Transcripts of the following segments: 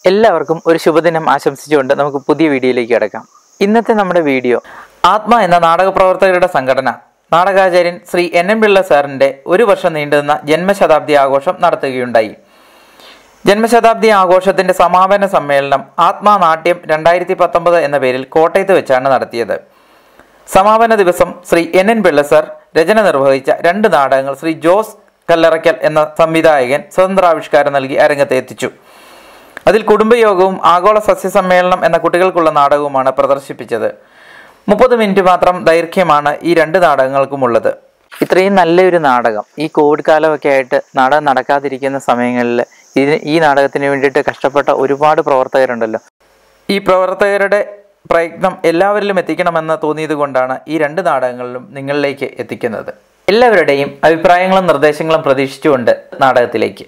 എല്ലാവർക്കും ഒരു ശുഭദിനം ആശംസിച്ചുകൊണ്ട് നമുക്ക് പുതിയ വീഡിയോയിലേക്ക് കിടക്കാം ഇന്നത്തെ നമ്മുടെ വീഡിയോ ആത്മ എന്ന നാടക പ്രവർത്തകരുടെ സംഘടന നാടകാചാര്യൻ ശ്രീ എൻ എൻ പിള്ള സാറിൻ്റെ ഒരു വർഷം നീണ്ടുനിന്ന ജന്മശതാബ്ദി ആഘോഷം നടത്തുകയുണ്ടായി ജന്മശതാബ്ദി ആഘോഷത്തിന്റെ സമാപന സമ്മേളനം ആത്മാ നാട്യം രണ്ടായിരത്തി പത്തൊമ്പത് എന്ന പേരിൽ കോട്ടയത്ത് വെച്ചാണ് നടത്തിയത് സമാപന ദിവസം Shri N N Pillai sir രചന നിർവഹിച്ച രണ്ട് നാടകങ്ങൾ ശ്രീ ജോസ് കല്ലറയ്ക്കൽ എന്ന സംവിധായകൻ സ്വതന്ത്രാവിഷ്കാരം നൽകി അരങ്ങത്ത് എത്തിച്ചു അതിൽ കുടുംബയോഗവും ആഗോള സസ്യ സമ്മേളനം എന്ന കുട്ടികൾക്കുള്ള നാടകവുമാണ് പ്രദർശിപ്പിച്ചത് മുപ്പത് മിനിറ്റ് മാത്രം ദൈർഘ്യമാണ് ഈ രണ്ട് നാടകങ്ങൾക്കുമുള്ളത് ഇത്രയും നല്ലൊരു നാടകം ഈ കോവിഡ് കാലമൊക്കെ ആയിട്ട് നാടകം നടക്കാതിരിക്കുന്ന സമയങ്ങളിൽ ഇതിന് ഈ നാടകത്തിന് വേണ്ടിയിട്ട് കഷ്ടപ്പെട്ട ഒരുപാട് പ്രവർത്തകരുണ്ടല്ലോ ഈ പ്രവർത്തകരുടെ പ്രയത്നം എല്ലാവരിലും എത്തിക്കണമെന്ന് തോന്നിയത് കൊണ്ടാണ് ഈ രണ്ട് നാടകങ്ങളിലും നിങ്ങളിലേക്ക് എത്തിക്കുന്നത് എല്ലാവരുടെയും അഭിപ്രായങ്ങളും നിർദ്ദേശങ്ങളും പ്രതീക്ഷിച്ചുകൊണ്ട് നാടകത്തിലേക്ക്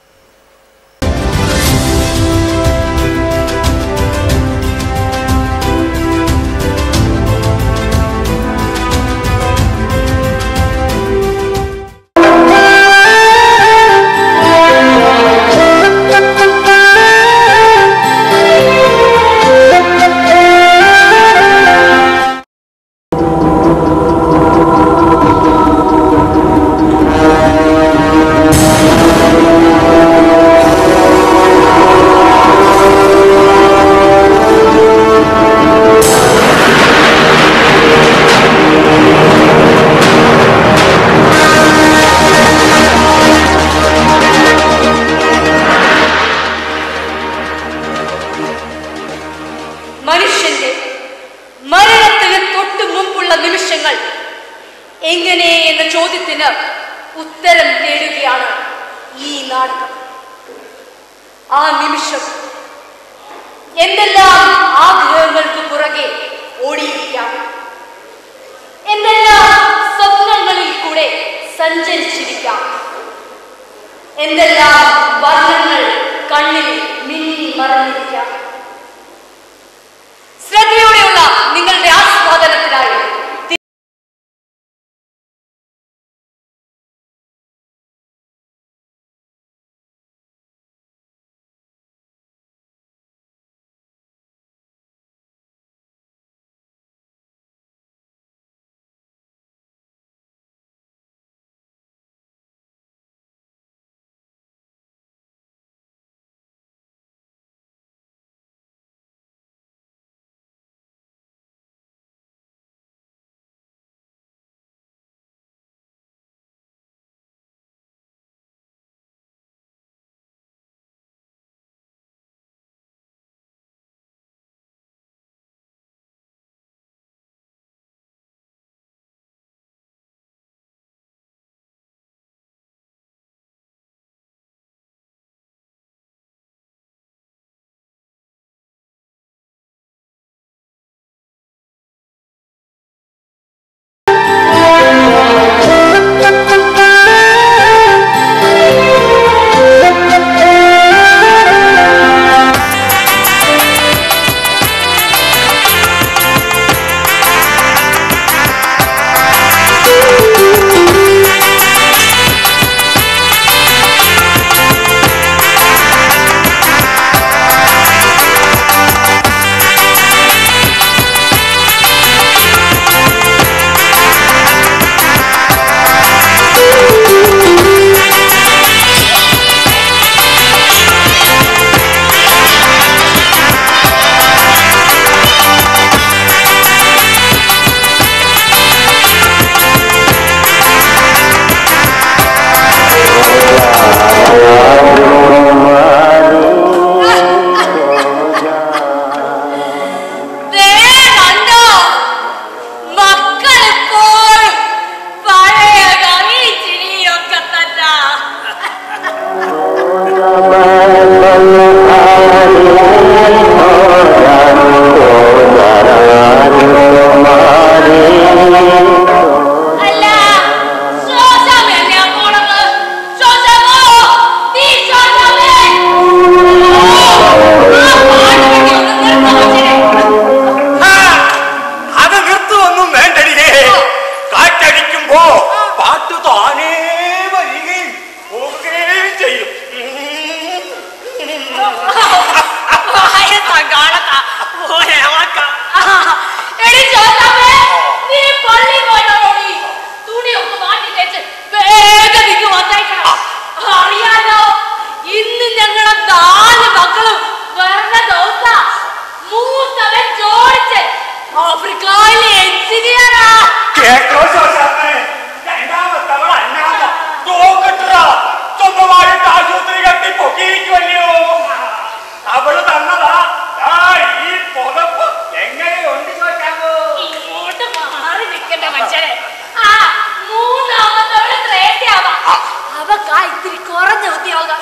മനുഷ്യന്റെ മരണത്തിന് തൊട്ടു മുമ്പുള്ള നിമിഷങ്ങൾ എങ്ങനെ എന്ന ചോദ്യത്തിന് ഉത്തരം തേടുകയാണ് ഈ നാടകം ആ നിമിഷം എന്തെല്ലാം ആഗ്രഹങ്ങൾക്ക് പുറകെ ഓടിയിരിക്കാം എന്തെല്ലാം സ്വപ്നങ്ങളിൽ കൂടെ സഞ്ചരിച്ചിരിക്കാം എന്തെല്ലാം വർണ്ണങ്ങൾ കണ്ണിൽ മിന്നി മറന്നിരിക്കാം ശ്രദ്ധയോടെയുള്ള നിങ്ങളുടെ ആസ്വാദനത്തിനായി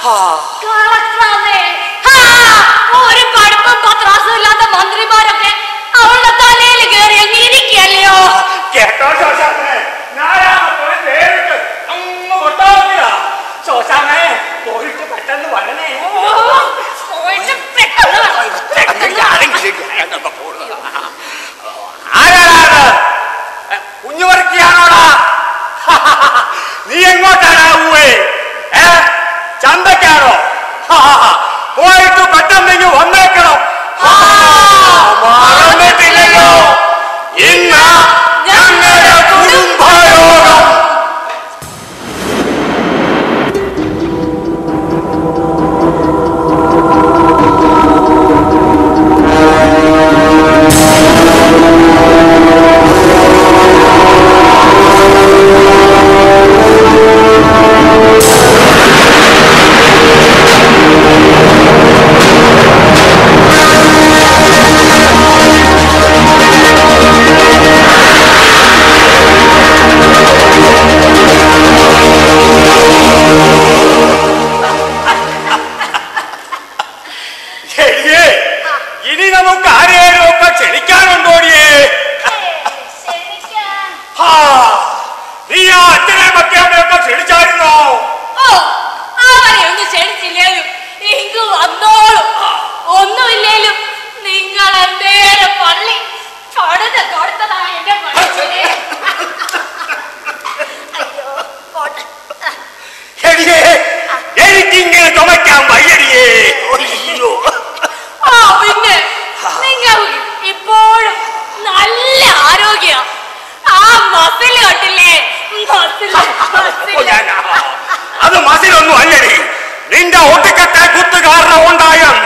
കളക്ടറാന്നേ. ഹാ, ഒരു പഠിപ്പും പത്രാസും ഇല്ലാത്ത മന്ത്രിമാരൊക്കെ അവളുടെ തലയിൽ കയറി അങ്ങ് ഇരിക്കല്ലയോ കേട്ടോ ശോശാമേ ഞാനാ നേരിട്ട് അങ്ങ് കൊട്ടാ ശോശാമേ പോയിട്ട് പെട്ടെന്ന് വരണേ ഓ, പോയിട്ട് പെട്ടെന്ന് വാ. പെട്ടെന്ന് വാ. ആരാണ് കുഞ്ഞുവർക്കിയാണോടാ നീ എങ്ങോട്ടാണ് ഊവേ ഏ ചന്തക്കാണോ പോയിട്ട് പെട്ടെന്ന് വന്നേക്കണം ആ, മറന്നിട്ടില്ലല്ലോ ഇന്ന് ഞങ്ങളുടെ കുടുംബയോഗം ശരിയേ ഇനി നമുക്ക് ആരെയും ഒക്കെ ക്ഷണിക്കാനുണ്ടോടിയേ ക്ഷമിക്കാൻ. ഹാ, നീ ആ അച്ഛനെ മറ്റേമ്മയൊക്കെ ക്ഷണിച്ചായിരുന്നോ ഓ, അവരെ ഒന്നും ക്ഷണിച്ചില്ലേലും ഇങ്ങ് വന്നോളും ഒന്നുമില്ലേലും നിങ്ങൾ നേരെ പള്ളി പണിത് കൊടുത്തതാ എന്റെ പള്ളിയിലെ അയ്യോ പോട്ടെ ശരിയേ എനിക്കിങ്ങനെ ചുമക്കാൻ വയ്യടിയേ അയ്യോ ആ പിന്നെ നിങ്ങൾ ഇപ്പോഴും നല്ല ആരോഗ്യ ആ മസിൽ കണ്ടില്ലേ മസിൽ ഓ, ഞാൻ- അത് മസിലൊന്നും അല്ലടി നിന്റെ ഒട്ടിക്കത്തെ കുത്ത് കാരണം ഉണ്ടായ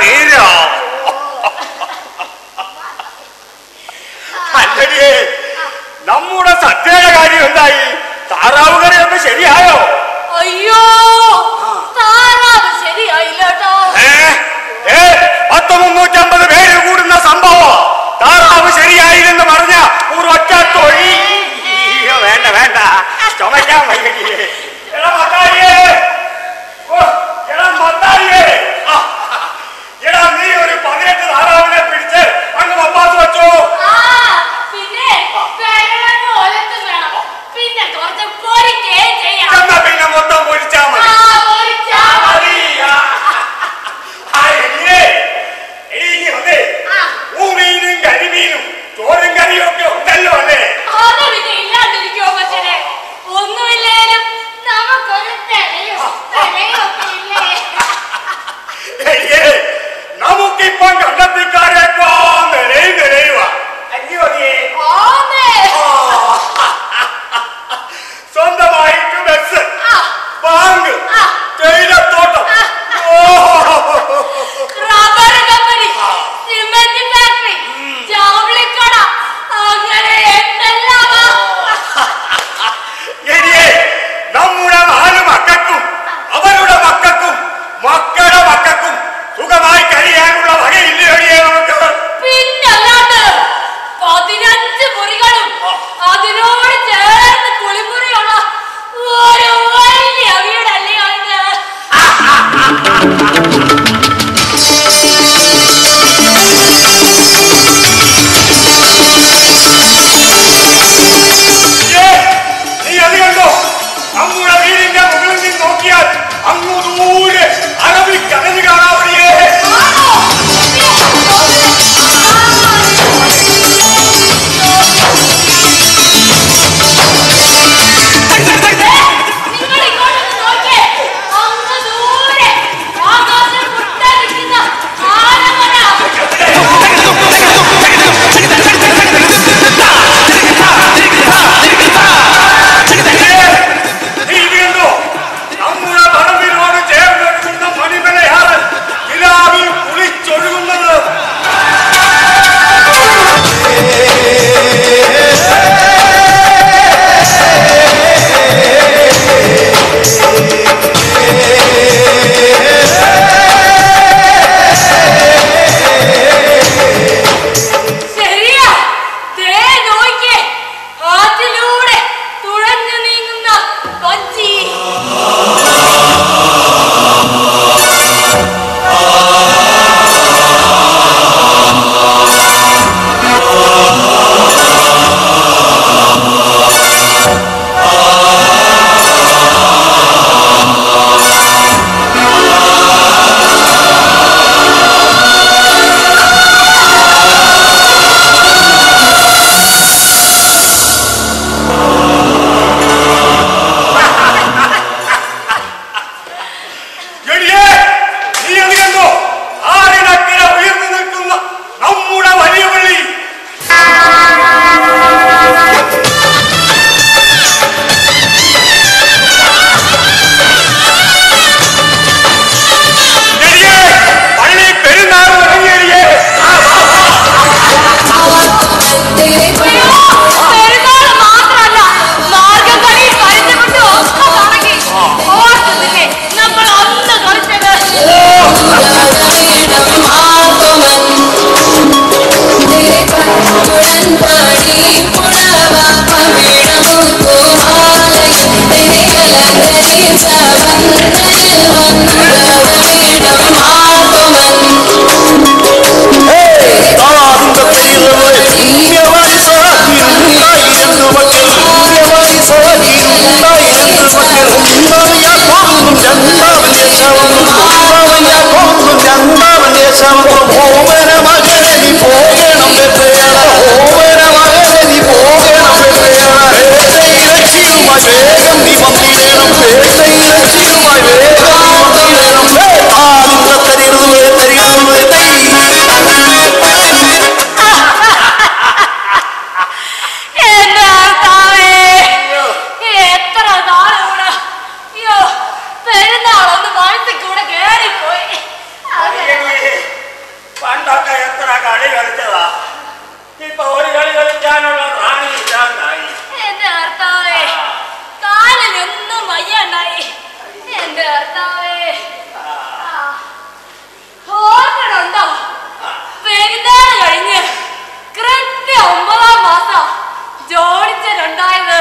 കളി കളിച്ചതാ ഇപ്പൊ ഒരു കളി കളിക്കാനുള്ള റാണി ഇല്ലാണ്ടായി എന്റെ കർത്താവേ കാലിലൊന്നും വയ്യണ്ടായി എന്റെ കർത്താവേ ആ. ഓർമ്മയുണ്ടോ പെരുന്നാൾ കഴിഞ്ഞ് കൃത്യ ഒമ്പതാം മാസം ജോഡിച്ചനുണ്ടായത്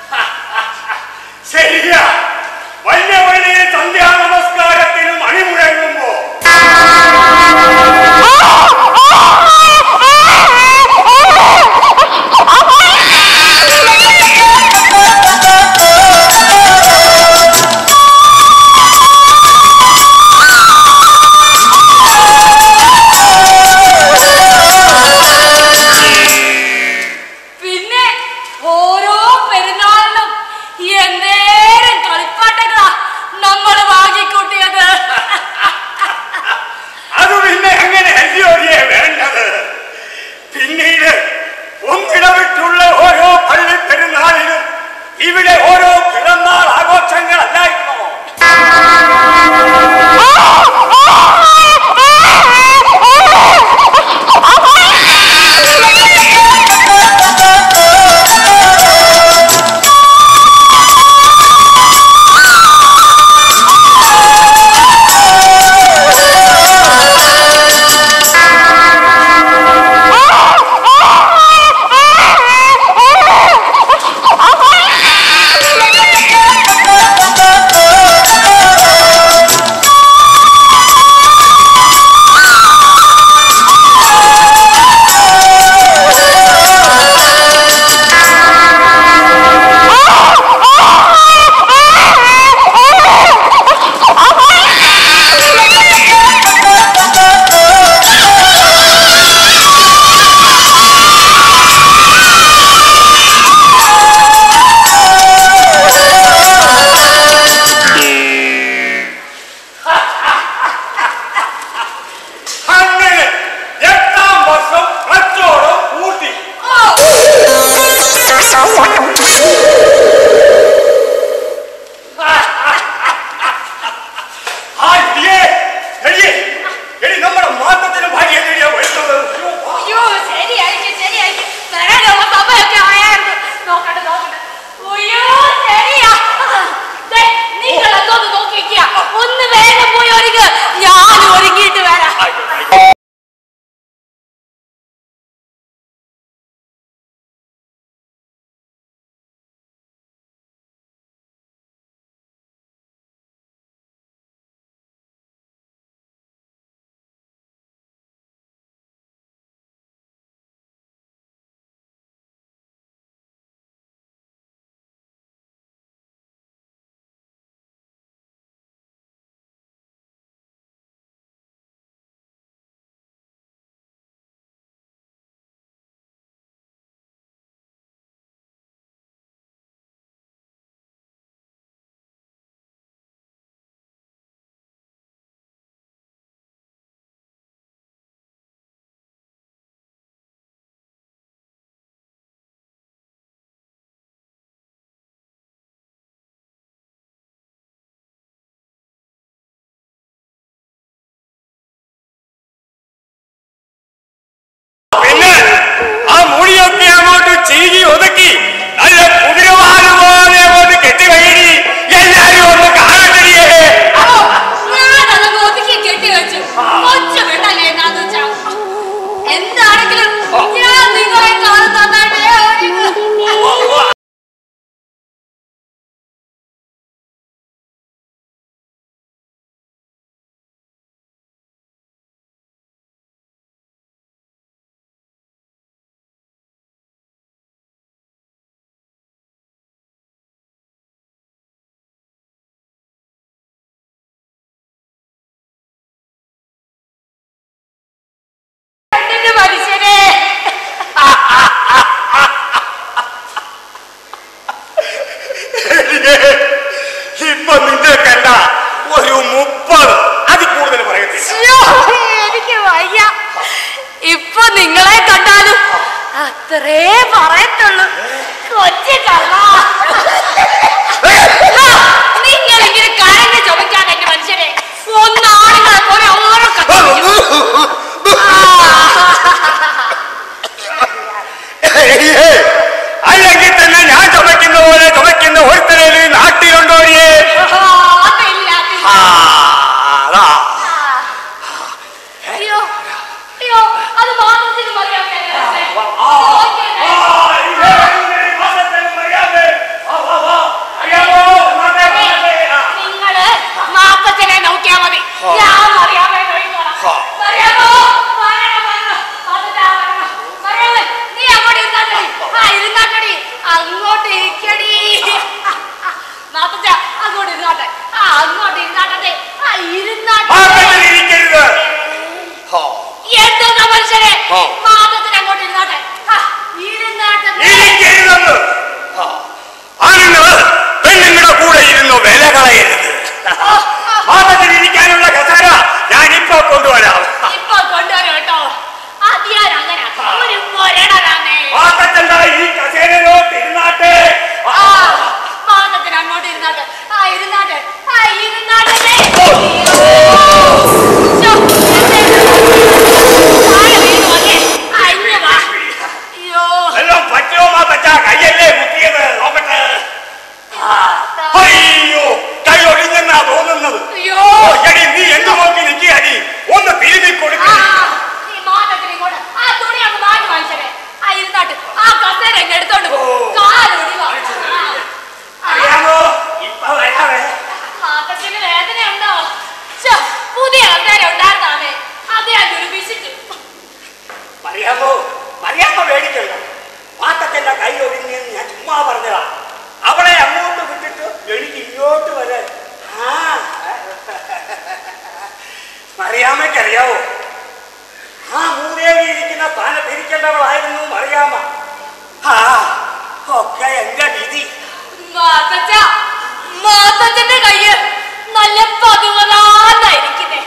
ശരിയാ വലിയ വലിയ സന്ധ്യാ നമസ്കാരത്തിന് മണി മുഴങ്ങുമ്പോ പിന്നെ ഓരോ പെരുന്നാളിലും എന്തേരം കളിപ്പാട്ടങ്ങളാ നമ്മൾ വാങ്ങിക്കൂട്ടിയത് അത് പിന്നെ എങ്ങനെ ഹരിയോരിയെ വേണ്ടത് പിന്നീട് ഒന്നിടവിട്ടുള്ള ഓരോ പള്ളി പെരുന്നാളിലും ഇവിടെ ഓരോ പിറന്നാൾ ആഘോഷങ്ങൾ അല്ലായിരുന്നോ അങ്ങനെ എട്ടാം വർഷം കച്ചോടം കൂട്ടി ആ ഇടിയേ, എടിയേ, എടി നമ്മുടെ മാറ്റത്തിന് ഭാര്യ എങ്ങനെയാ വരുന്നത് അയ്യോ, വാ. അയ്യോ ശരിയായിരിക്കും ശരിയായിരിക്കും തരാനുള്ള സമയമൊക്കെ ആയായിരുന്നു നോക്കട്ടെ നോക്കട്ടെ അയ്യോ ശരിയാ ദേ, നിങ്ങൾ എന്തോന്ന് നോക്കിക്കുക ഒന്ന് വേഗം പോയി ഒരുങ്ങ് ഞാൻ ഒരുങ്ങിയിട്ട് വരാം പിന്നെ ആ മുടിയൊക്കെ അങ്ങോട്ട് ചീകി ഒതുക്കി നല്ല കുതിരവാല് പോലെ അങ്ങോട്ട് കെട്ടിവൈകി എല്ലാരും ഒന്ന് കാണട്ടിയേ അപ്പോ ഞാനത് ഒതുക്കി കെട്ടി വെച്ചു കൊച്ചു വേണ്ടല്ലേ എന്നാന്ന് വെച്ചാ എന്താണെങ്കിലും ഞാൻ നിങ്ങളെ കാണുന്നതായിട്ടേ ഒരുങ്ങ്. കണ്ടിട്ട് മനുഷ്യനെ ഇപ്പൊ നിന്റെ കണ്ട ഒരു മുപ്പത് അതിൽ കൂടുതൽ പറയത്തില്ല ശ്ശോ, എനിക്ക് വയ്യ ഇപ്പൊ നിങ്ങളെ കണ്ടാലും അത്രേ പറയത്തുള്ളൂ കൊച്ചു കള്ള നിങ്ങൾ ഇങ്ങനെ കരഞ്ഞ് ചുമക്കാൻ എന്റെ മനുഷ്യരെ ഒന്നാളുകളെ പോലെ ഓരോ കഥ പറയും. ആ. എന്തോന്നാ മനുഷ്യരെ ഓ. മാതത്തിന് അങ്ങോട്ട് ഇരുന്നാട്ടെ ആ, ഇരുന്നാട്ടെ ഇരിക്കരുതെന്ന് ആണുങ്ങൾ പെണ്ണുങ്ങളുടെ കൂടെ ഇരുന്നു വില കളയരുത് മാതത്തിൽ ഇരിക്കാനുള്ള കസാര ഞാൻ ഇപ്പൊ കൊണ്ടുവരാം ഇപ്പൊ കൊണ്ടുവരും കേട്ടോ ആദ്യം അങ്ങനെ ഒരു മൊരണരാമേ മാതച്ചന്റെ ഈ കസേരയിലോട്ട് ഇരുന്നാട്ടെ ആ മാതത്തിന് അങ്ങോട്ട് ഇരുന്നാട്ടെ ആ ഇരുന്നാട്ടെ ആ ഇരുന്നാട്ടെ ശ്ശോ, എന്തേ? താഴെ വീണു അല്ലേ? ആ, ഇങ്ങ് വാ. അയ്യോ എല്ലാം പറ്റുമോ മാതച്ച കയ്യല്ലേ കുത്തിയത് നോക്കട്ടെ ആ, അയ്യോ കൈ ഒഴിഞ്ഞെന്നാ തോന്നുന്നത് അയ്യോ ഓ, എടി നീ എന്ത് നോക്കി നിൽക്കുകയടി ഒന്ന് തിരുമ്മി ആ, കൊടുക്കണേ ഈ മാതത്തിന് ഇങ്ങോട്ട് ആ തുണി അങ്ങ് മാറ്റി വാങ്ങിച്ചേ ആ ഇരുന്നാട്ട് ആ കസേര അങ്ങ് എടുത്തോണ്ട് പോ ഓ. കാലൊടിവാ ആ. ആ. അറിയാമോ ഇപ്പൊ വരാവേ മാതത്തിന് വേദനയുണ്ടോ ശ്ശോ, പുതിയ കസേര ഉണ്ടായിരുന്നാമേ അത് ഞാൻ ഗുരുപിച്ചിട്ട് അറിയാമോ അറിയാമോ പേടിക്കണ്ട മാത്തച്ഛന്റെ കൈ ഒടിഞ്ഞെന്ന് ഞാൻ ചുമ്മാ പറഞ്ഞതാ അവളെ അങ്ങോട്ട് വിട്ടിട്ട് എനിക്ക് ഇങ്ങോട്ട് വരെ ആ മറിയാമ്മയ്ക്കറിയാവോ ആ മൂദേവി ഇരിക്കുന്ന സ്ഥാനത്ത് ഇരിക്കേണ്ടവളായിരുന്നു മറിയാമ്മ ആ ഒക്കെ എന്റെ വിധി മാതച്ച മാതച്ചന്റെ കയ്യ് നല്ല പതുവലാന്നായിരിക്കുന്നേ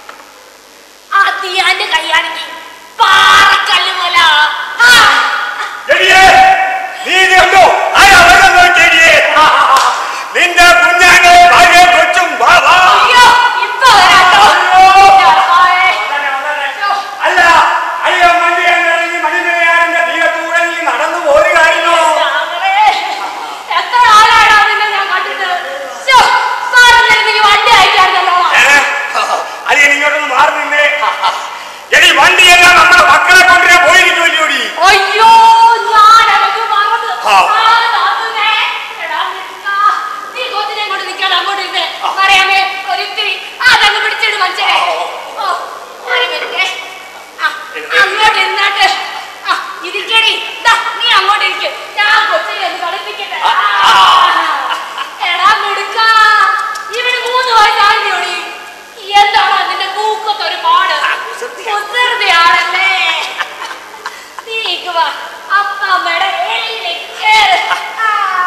അതിയാന്റെ കൈയാണെങ്കിൽ പാറക്കല്ല് പോലെ ആ എടിയേ, നീ ഇത് കണ്ടോ? ആരാ വരുന്നത് നോക്കിയെടിയേ? നിന്റെ കുഞ്ഞാനെ ഭാര്യ കൊച്ചും വാ വാ അയ്യോ ഇപ്പൊ വരാട്ടോ ചെറുപ്പായേ. വന്നേ, വന്നേ. അല്ല അയ്യോ മണ്ടി ഇറങ്ങി മണിമലയാറിന്റെ തീരത്തൂടെ നീ നടന്നു പോരുകയായിരുന്നോ രാമരേ, എത്ര ആളാടാ നിന്നെ ഞാൻ കണ്ടിട്ട് ശ്ശോ, പറഞ്ഞിരുന്നെങ്കിൽ വണ്ടി അയക്കാറുണ്ടല്ലോ ഏ? അത് ഇനി ഇങ്ങോട്ടൊന്ന് മാറി നിന്നേ എടി വണ്ടിയെല്ലാം നമ്മുടെ മക്കളെ കൊണ്ടുവരാൻ പോയിരിക്കുമല്ലോടി അയ്യോ ഞാൻ അതൊക്കെ മറന്നു ആ. ആ, നാഥനെ. എടാ, നിൽക്കാ. നീ കൊച്ചിനെ കൊണ്ട് നിൽക്കാതെ അങ്ങോട്ട് ഇരുന്നേ പറയാമേ ഒരിത്തിരി അതങ്ങ് പിടിച്ചിട് മനുഷ്യരെ ഓ, ഒരു മിനിറ്റ് ആ, അങ്ങോട്ട് ഇരുന്നാട്ട് ആ, ഇരിക്കടി ദാ, നീ അങ്ങോട്ട് ഇരിക്ക് ഞാൻ കൊച്ചിനെ ഒന്ന് കളിപ്പിക്കട്ടെ ആ. എടാ മിടുക്കാ ഇവന് മൂന്ന് വയസ്സായില്ലോടി എന്താണ് അതിന്റെ മൂക്കത്തൊരു പാട് കുസൃതിയാണല്ലേ നീക്ക് വാ അമ്മമ്മയുടെ ഏലിലേക്ക് കേറ്. ആ.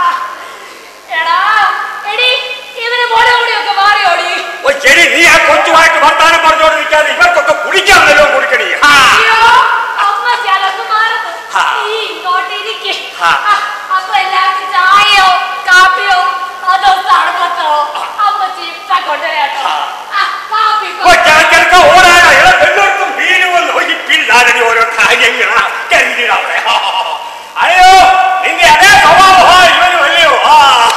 എടാ എടി ഇവന് മുല കൂടിയൊക്കെ മാറിയോടി ഓ ശരി നീ ആ കൊച്ചുമായിട്ട് വർത്താനം പറഞ്ഞോണ്ട് നിൽക്കാതെ ഇവർക്കൊക്കെ കുടിക്കാൻ വല്ലതും കൊടുക്കണേ ആ. അയ്യോ അമ്മ ചിലക്ക് മാറുന്നു ആ. നീ ഇങ്ങോട്ട് ഇരിക്ക് ആ. ആ, അപ്പൊ എല്ലാവർക്കും ചായയോ കാപ്പിയോ അതോ തണുപ്പത്തോ അമ്മ ചിപ്പ കൊണ്ടുവരാട്ടോ ആ, കാപ്പി ഓ ചെറുക്ക ഓടാനോ ഇള പെണ്ണോർക്കും വീഴുമെന്ന് ഈ പിള്ളാരടി ഓരോ കാര്യങ്ങളാ കരുതിടാവേ അയ്യോ നിന്റെ അതേ സ്വഭാവമാ ഇവനും അല്ലയോ ആ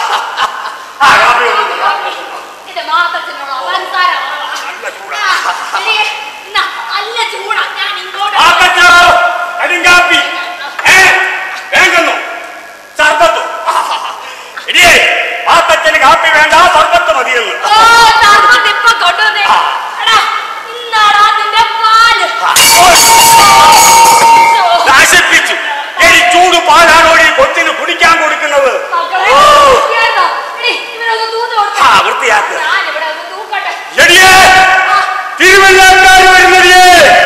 ആ, കാപ്പി കൊണ്ടുവന്നു, കാപ്പി കൊണ്ടുവന്നു. ഇത് മാത്രത്തിനുള്ള പഞ്ചസാര കുറവാ. നല്ല ചൂടാ. ആ, എടി, എന്നാ, നല്ല ചൂടാ ഞാൻ ഇങ്ങോട്ട് ആക്കച്ചോ, കടുങ്കാപ്പി. ഏ, വേണ്ടെന്നോ? സർബത്തോ? ഇടിയേ, ആത്തച്ഛന് കാപ്പി വേണ്ട സർബത്ത് മതിയെന്ന് ഓ തണുപ്പത്ത് ഇപ്പൊ കൊണ്ടുവന്നേ എടാ ഇന്നാടാ നിന്റെ പാല് ഓ, നശിപ്പിച്ചു എടി ചൂട് പാലാണോടി കൊച്ചിന് കുടിക്കാൻ കൊടുക്കുന്നത് മക്കളെ, ഓ. കേട്ടോ? എടി, ഇവനൊന്ന് തൂത്ത് കൊടുത്തേ. ആ വൃത്തിയാക്ക് ഞാനിവിടെ ഒന്ന് തൂക്കട്ടെ. എടിയേ തിരുവല്ലാക്കാർ വരുന്നടിയേ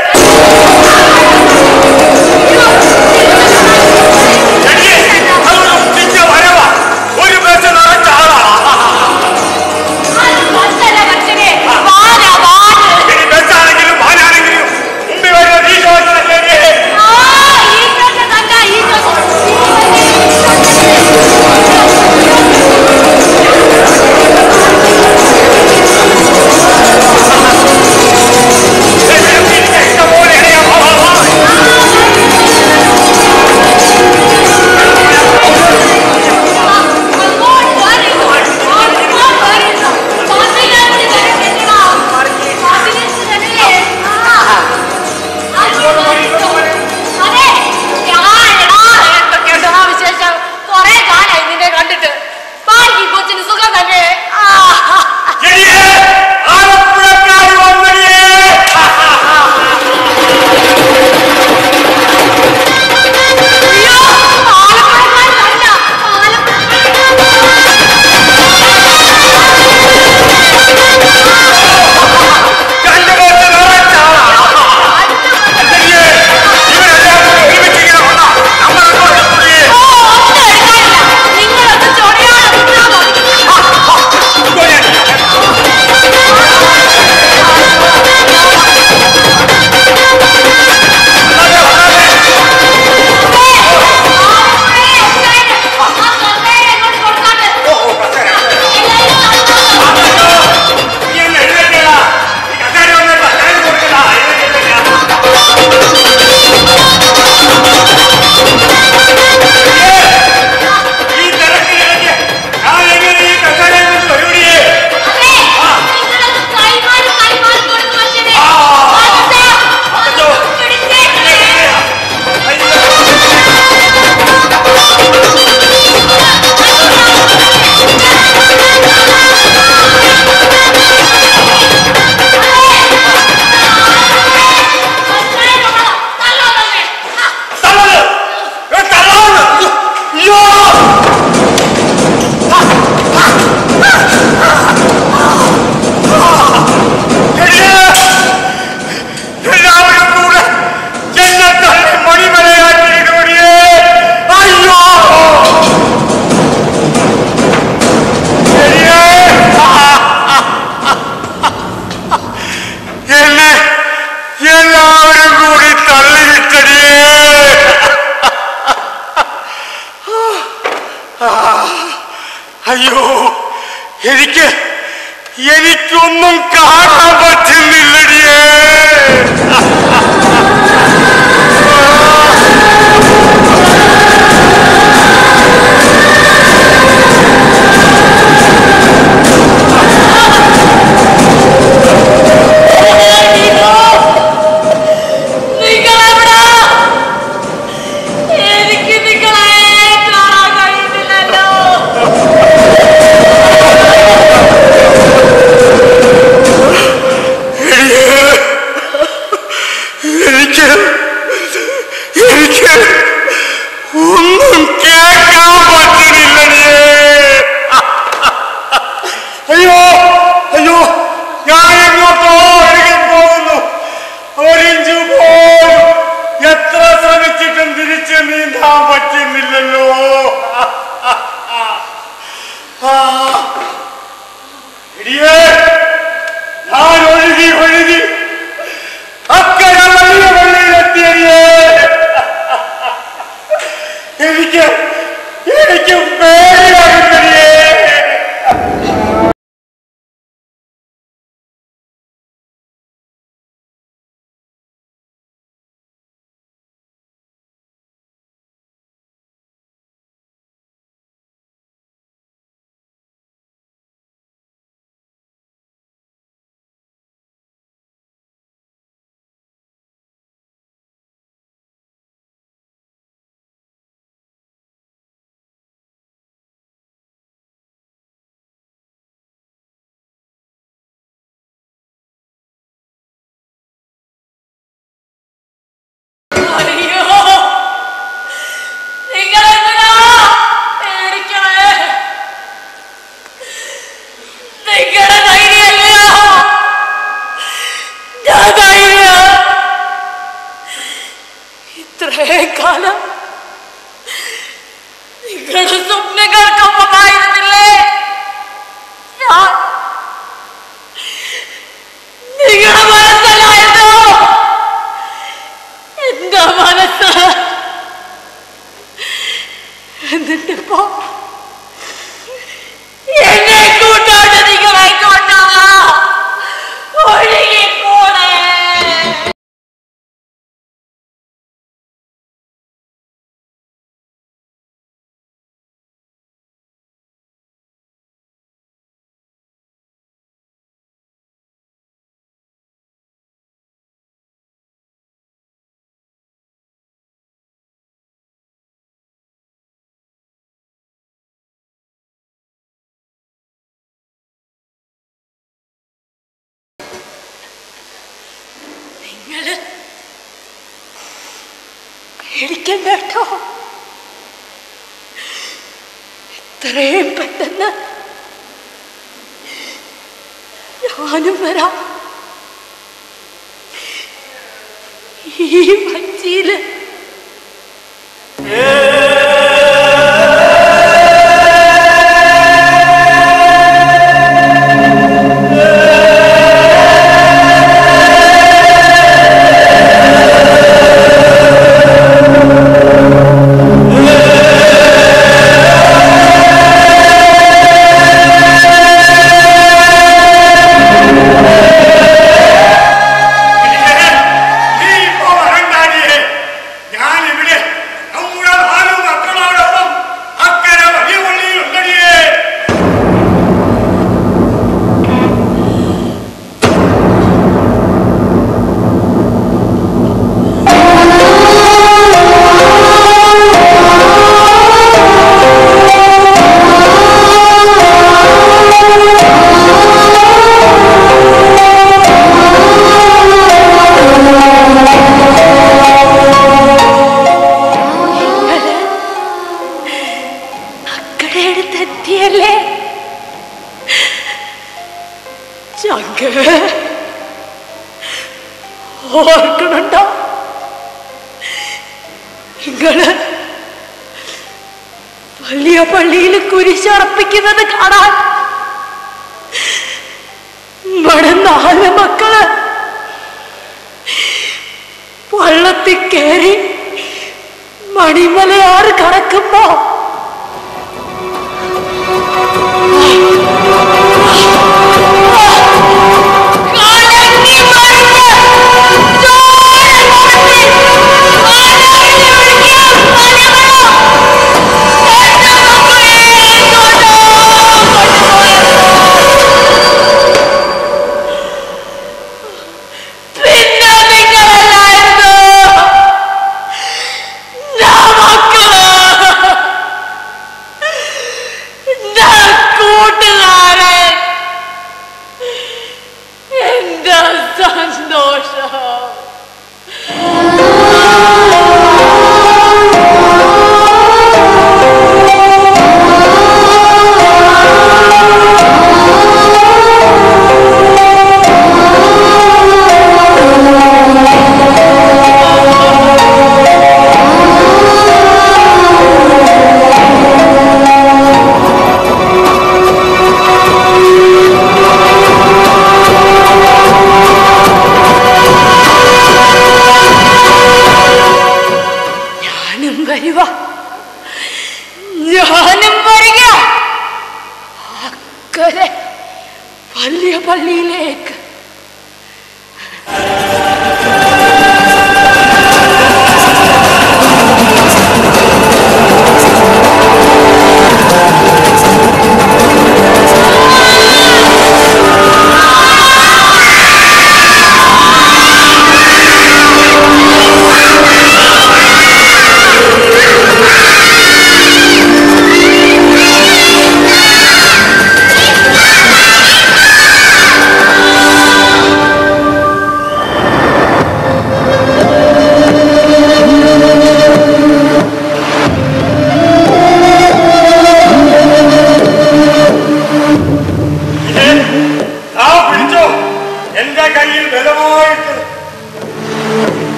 എടിയേ അതൊരു ഉച്ചിച്ച വരവാ ഒരു ബസ് നിറച്ച ആളാ അത് ബസ്സല്ല മനുഷ്യനെ. വാലാ, വാല്. എടി ബസ്സാണെങ്കിലും വാനാണെങ്കിലും മുമ്പിൽ വരുന്ന നീ ചോദിച്ചതല്ലേ ആ, ഈശ്വരനെ കണ്ട ഈശ്വരൻ. ഈശ്വരൻ. എനിക്കൊന്നും കാണാൻ പറ്റുന്നില്ലടിയേ നിങ്ങളെവിടാ? എനിക്ക് നിങ്ങളെ കാണാൻ കഴിയുന്നില്ലല്ലോ എനിക്ക് എനിക്ക് ഒന്നും കേൾക്കാൻ പറ്റണില്ലടിയേ അയ്യോ അയ്യോ ഞാൻ എങ്ങോട്ടോ ഒഴുകി പോകുന്നു ഒരിഞ്ചു പോലും എത്ര ശ്രമിച്ചിട്ടും തിരിച്ച് നീന്താൻ പറ്റുന്നില്ലല്ലോ ആ. എടിയേ, ഞാൻ ഒഴുകി ഒഴുകി അക്കരെ വലിയ വെള്ളിയിലെത്തിയടിയേ എനിക്ക് എനിക്ക് പേടിയാകുന്നടിയേ അയ്യോ നിങ്ങളെന്തിനാ പേടിക്കണേ നിങ്ങളുടെ ധൈര്യമല്ലയോ ഞാൻ ധൈര്യം ഇത്രയും കാലം നിങ്ങളുടെ സ്വപ്നങ്ങൾക്കൊപ്പമായിരുന്നില്ലേ ഞാൻ നിങ്ങളുടെ മനസ്സിലായിരുന്നോ എന്റെ മനസ്സ് എന്നിട്ടിപ്പോ എന്നെ കൂട്ടോട്ട് നിങ്ങളെ കൊണ്ടാ ഒഴുകിപ്പോണേ നിങ്ങള് പേടിക്കണ്ട കേട്ടോ ഇത്രയും പെട്ടെന്ന് ഞാനും വരാം ഈ വഞ്ചിയില് നീ ഇപ്പോ വരണ്ടാടിയേ ഞാൻ ഇവിടെ നമ്മുടെ ഭാനു മക്കളോടൊപ്പം അക്കരെ വലിയ പള്ളിയിൽ ഉണ്ടടിയേ അക്കടെ അടുത്തെത്തിയല്ലേ ചങ്ക് ഓർക്കണുണ്ടോ നിങ്ങള് വലിയ പള്ളിയിൽ കുരിശറപ്പിക്കുന്നത് കാണാൻ ഇവിടെ നാല് മക്കള് വള്ളത്തിൽ കയറി മണിമലയാറ് കടക്കുമ്പോ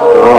ഓ